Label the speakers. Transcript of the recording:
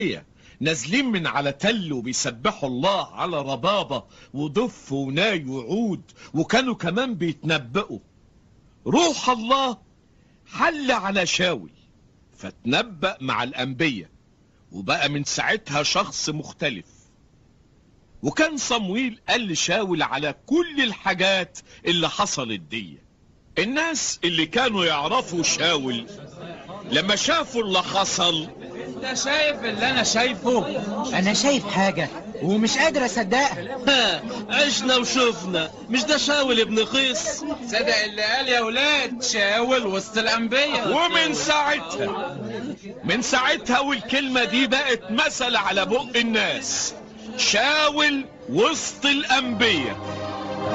Speaker 1: نازلين من على تل وبيسبحوا الله على ربابة وضف وناي وعود وكانوا كمان بيتنبئوا روح الله حل على شاول فتنبأ مع الأنبياء وبقى من ساعتها شخص مختلف وكان صمويل قال لشاول على كل الحاجات اللي حصلت دي الناس اللي كانوا يعرفوا شاول لما شافوا اللي حصل
Speaker 2: انت شايف اللي انا شايفه
Speaker 3: انا شايف حاجة ومش قادر اصدقها
Speaker 4: ها عشنا وشفنا مش ده شاول ابن قيس
Speaker 2: صدق اللي قال يا ولاد شاول وسط الانبياء
Speaker 1: ومن ساعتها من ساعتها والكلمة دي بقت مثل على بق الناس شاول وسط الأنبياء